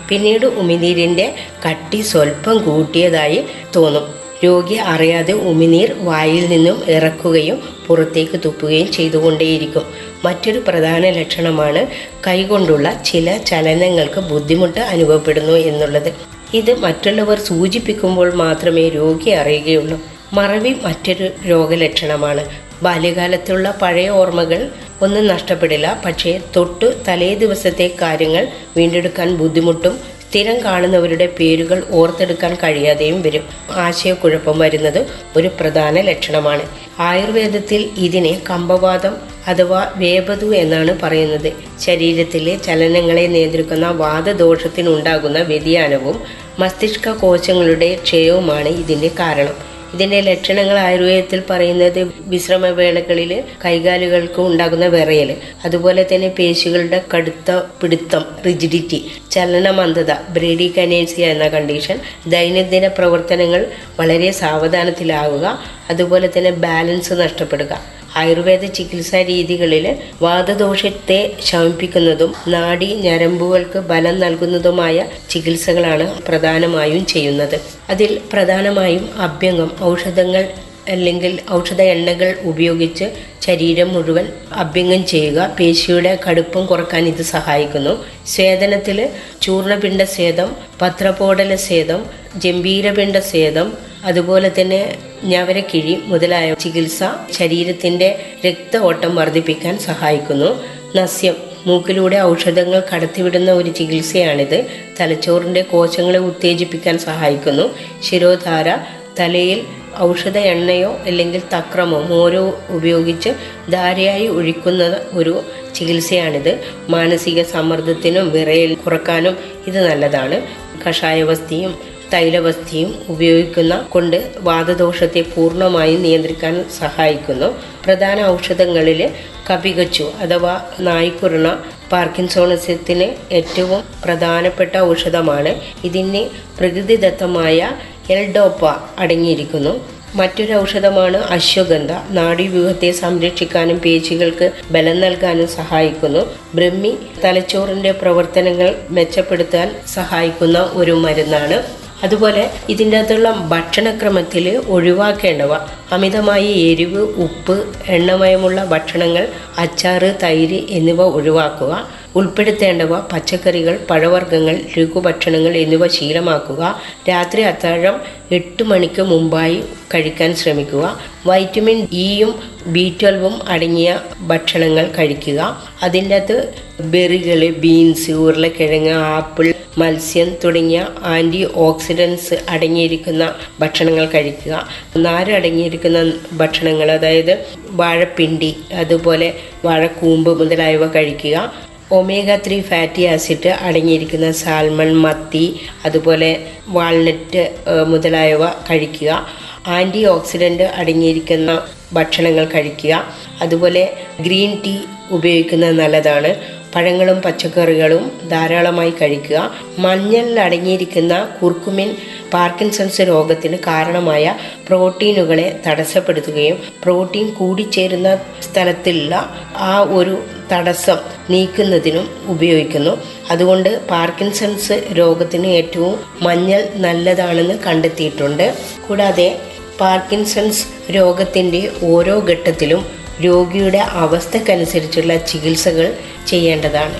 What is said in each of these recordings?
പിന്നീട് ഉമിനീരിന്റെ കട്ടി സ്വല്പം കൂട്ടിയതായി തോന്നും രോഗി അറിയാതെ ഉമിനീർ വായിൽ നിന്നും ഇറക്കുകയും പുറത്തേക്ക് തുപ്പുകയും ചെയ്തുകൊണ്ടേയിരിക്കും മറ്റൊരു പ്രധാന ലക്ഷണമാണ് കൈകൊണ്ടുള്ള ചില ചലനങ്ങൾക്ക് ബുദ്ധിമുട്ട് അനുഭവപ്പെടുന്നു എന്നുള്ളത് ഇത് മറ്റുള്ളവർ സൂചിപ്പിക്കുമ്പോൾ മാത്രമേ രോഗി അറിയുകയുള്ളൂ മറവി മറ്റൊരു രോഗലക്ഷണമാണ് ബാല്യകാലത്തുള്ള പഴയ ഓർമ്മകൾ ഒന്നും നഷ്ടപ്പെടില്ല പക്ഷേ തൊട്ടു തലേ ദിവസത്തെ കാര്യങ്ങൾ വീണ്ടെടുക്കാൻ ബുദ്ധിമുട്ടും സ്ഥിരം കാണുന്നവരുടെ പേരുകൾ ഓർത്തെടുക്കാൻ കഴിയാതെയും വരും ആശയക്കുഴപ്പം വരുന്നത് ഒരു പ്രധാന ലക്ഷണമാണ് ആയുർവേദത്തിൽ ഇതിനെ കമ്പവാദം അഥവാ വേപതു എന്നാണ് പറയുന്നത് ശരീരത്തിലെ ചലനങ്ങളെ നിയന്ത്രിക്കുന്ന വാദദോഷത്തിനുണ്ടാകുന്ന വ്യതിയാനവും മസ്തിഷ്ക കോശങ്ങളുടെ ക്ഷയവുമാണ് ഇതിന്റെ കാരണം ഇതിന്റെ ലക്ഷണങ്ങൾ ആയുർവേദത്തിൽ പറയുന്നത് വിശ്രമവേളകളിൽ കൈകാലുകൾക്ക് ഉണ്ടാകുന്ന വിറയൽ അതുപോലെ തന്നെ പേശികളുടെ കടുത്ത പിടുത്തം റിജിഡിറ്റി ചലനമന്ദത ബ്രേഡി കനേസിയ എന്ന കണ്ടീഷൻ ദൈനംദിന പ്രവർത്തനങ്ങൾ വളരെ സാവധാനത്തിലാവുക അതുപോലെ തന്നെ ബാലൻസ് നഷ്ടപ്പെടുക ആയുർവേദ ചികിത്സാ രീതികളിൽ വാദദോഷത്തെ ശമിപ്പിക്കുന്നതും നാഡി ഞരമ്പുകൾക്ക് ബലം നൽകുന്നതുമായ ചികിത്സകളാണ് പ്രധാനമായും ചെയ്യുന്നത് അതിൽ പ്രധാനമായും അഭ്യംഗം ഔഷധങ്ങൾ അല്ലെങ്കിൽ ഔഷധ എണ്ണകൾ ഉപയോഗിച്ച് ശരീരം മുഴുവൻ അഭ്യംഗം ചെയ്യുക പേശിയുടെ കടുപ്പം കുറക്കാൻ ഇത് സഹായിക്കുന്നു സ്വേദനത്തിൽ ചൂർണപിണ്ഡ സ്വേദം പത്രപോടല സ്വേദം ജംബീരപിണ്ഡ സ്വേദം അതുപോലെ തന്നെ ഞവരക്കിഴി മുതലായ ചികിത്സ ശരീരത്തിന്റെ രക്ത ഓട്ടം വർദ്ധിപ്പിക്കാൻ സഹായിക്കുന്നു നസ്യം മൂക്കിലൂടെ ഔഷധങ്ങൾ കടത്തിവിടുന്ന ഒരു ചികിത്സയാണിത് തലച്ചോറിന്റെ കോശങ്ങളെ ഉത്തേജിപ്പിക്കാൻ സഹായിക്കുന്നു ശിരോധാര തലയിൽ ഔഷധ എണ്ണയോ അല്ലെങ്കിൽ തക്രമോ മോരോ ഉപയോഗിച്ച് ധാരയായി ഒഴിക്കുന്ന ഒരു ചികിത്സയാണിത് മാനസിക സമ്മർദ്ദത്തിനും വിറയൽ കുറക്കാനും ഇത് നല്ലതാണ് കഷായവസ്തിയും തൈലവസ്തിയും ഉപയോഗിക്കുന്ന കൊണ്ട് വാദദോഷത്തെ പൂർണ്ണമായും നിയന്ത്രിക്കാൻ സഹായിക്കുന്നു പ്രധാന ഔഷധങ്ങളിൽ കപികച്ചു അഥവാ നായ്ക്കുരുണ പാർക്കിൻസോണിസത്തിന് ഏറ്റവും പ്രധാനപ്പെട്ട ഔഷധമാണ് ഇതിന് പ്രകൃതിദത്തമായ എൽഡോപ്പ അടങ്ങിയിരിക്കുന്നു മറ്റൊരു ഔഷധമാണ് അശ്വഗന്ധ നാഡീവ്യൂഹത്തെ സംരക്ഷിക്കാനും പേശികൾക്ക് ബലം നൽകാനും സഹായിക്കുന്നു ബ്രഹ്മി തലച്ചോറിന്റെ പ്രവർത്തനങ്ങൾ മെച്ചപ്പെടുത്താൻ സഹായിക്കുന്ന ഒരു മരുന്നാണ് അതുപോലെ ഇതിൻ്റെ അകത്തുള്ള ഭക്ഷണക്രമത്തിൽ ഒഴിവാക്കേണ്ടവ അമിതമായി എരിവ് ഉപ്പ് എണ്ണമയമുള്ള ഭക്ഷണങ്ങൾ അച്ചാറ് തൈര് എന്നിവ ഒഴിവാക്കുക ഉൾപ്പെടുത്തേണ്ടവ പച്ചക്കറികൾ പഴവർഗ്ഗങ്ങൾ ലഘുഭക്ഷണങ്ങൾ എന്നിവ ശീലമാക്കുക രാത്രി അത്താഴം എട്ട് മണിക്ക് മുമ്പായി കഴിക്കാൻ ശ്രമിക്കുക വൈറ്റമിൻ ഇയും ബി ട്വൽവും അടങ്ങിയ ഭക്ഷണങ്ങൾ കഴിക്കുക അതിൻ്റെ അകത്ത് ബെറികൾ ബീൻസ് ഉരുളക്കിഴങ്ങ് ആപ്പിൾ മത്സ്യം തുടങ്ങിയ ആൻറ്റി ഓക്സിഡൻസ് അടങ്ങിയിരിക്കുന്ന ഭക്ഷണങ്ങൾ കഴിക്കുക നാര് അടങ്ങിയിരിക്കുന്ന ഭക്ഷണങ്ങൾ അതായത് വാഴപ്പിണ്ടി അതുപോലെ വാഴക്കൂമ്പ് മുതലായവ കഴിക്കുക ഒമേഗ ത്രീ ഫാറ്റി ആസിഡ് അടങ്ങിയിരിക്കുന്ന സാൽമൺ മത്തി അതുപോലെ വാൾനട്ട് മുതലായവ കഴിക്കുക ആൻറ്റി ഓക്സിഡൻ്റ് അടങ്ങിയിരിക്കുന്ന ഭക്ഷണങ്ങൾ കഴിക്കുക അതുപോലെ ഗ്രീൻ ടീ ഉപയോഗിക്കുന്നത് നല്ലതാണ് പഴങ്ങളും പച്ചക്കറികളും ധാരാളമായി കഴിക്കുക മഞ്ഞളിൽ അടങ്ങിയിരിക്കുന്ന കുർക്കുമിൻ പാർക്കിൻസൺസ് രോഗത്തിന് കാരണമായ പ്രോട്ടീനുകളെ തടസ്സപ്പെടുത്തുകയും പ്രോട്ടീൻ കൂടിച്ചേരുന്ന സ്ഥലത്തുള്ള ആ ഒരു തടസ്സം നീക്കുന്നതിനും ഉപയോഗിക്കുന്നു അതുകൊണ്ട് പാർക്കിൻസൺസ് രോഗത്തിന് ഏറ്റവും മഞ്ഞൾ നല്ലതാണെന്ന് കണ്ടെത്തിയിട്ടുണ്ട് കൂടാതെ പാർക്കിൻസൺസ് രോഗത്തിൻ്റെ ഓരോ ഘട്ടത്തിലും രോഗിയുടെ അവസ്ഥക്കനുസരിച്ചുള്ള ചികിത്സകൾ ചെയ്യേണ്ടതാണ്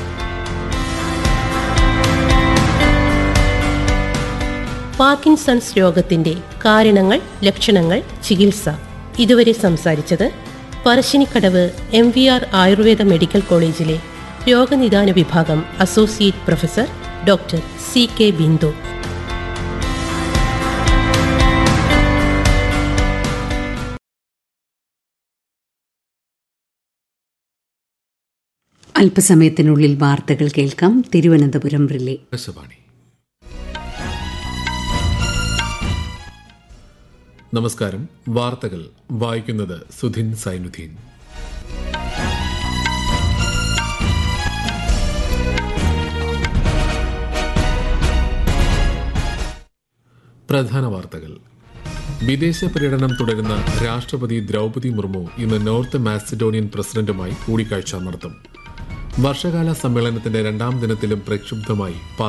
പാർക്കിൻസൺസ് രോഗത്തിന്റെ കാരണങ്ങൾ ലക്ഷണങ്ങൾ ചികിത്സ ഇതുവരെ സംസാരിച്ചത് Parassinikkadavu M V R Ayurveda medical കോളേജിലെ രോഗനിദാന വിഭാഗം associate professor doctor C K Bindu അല്പസമയത്തിനുള്ളിൽ വാർത്തകൾ കേൾക്കാം തിരുവനന്തപുരം റിലേ ആകാശവാണി നമസ്കാരം വാർത്തകൾ വായിക്കുന്നത് സുധിൻ സൈനുദ്ദീൻ പ്രധാന വാർത്തകൾ വിദേശ പര്യടനം തുടരുന്ന രാഷ്ട്രപതി ദ്രൗപതി മുർമു ഇന്ന് നോർത്ത് മാസിഡോണിയൻ പ്രസിഡന്റുമായി കൂടിക്കാഴ്ച നടത്തും വർഷകാല സമ്മേളനത്തിന്റെ രണ്ടാം ദിനത്തിലും പ്രക്ഷുബ്ധമായി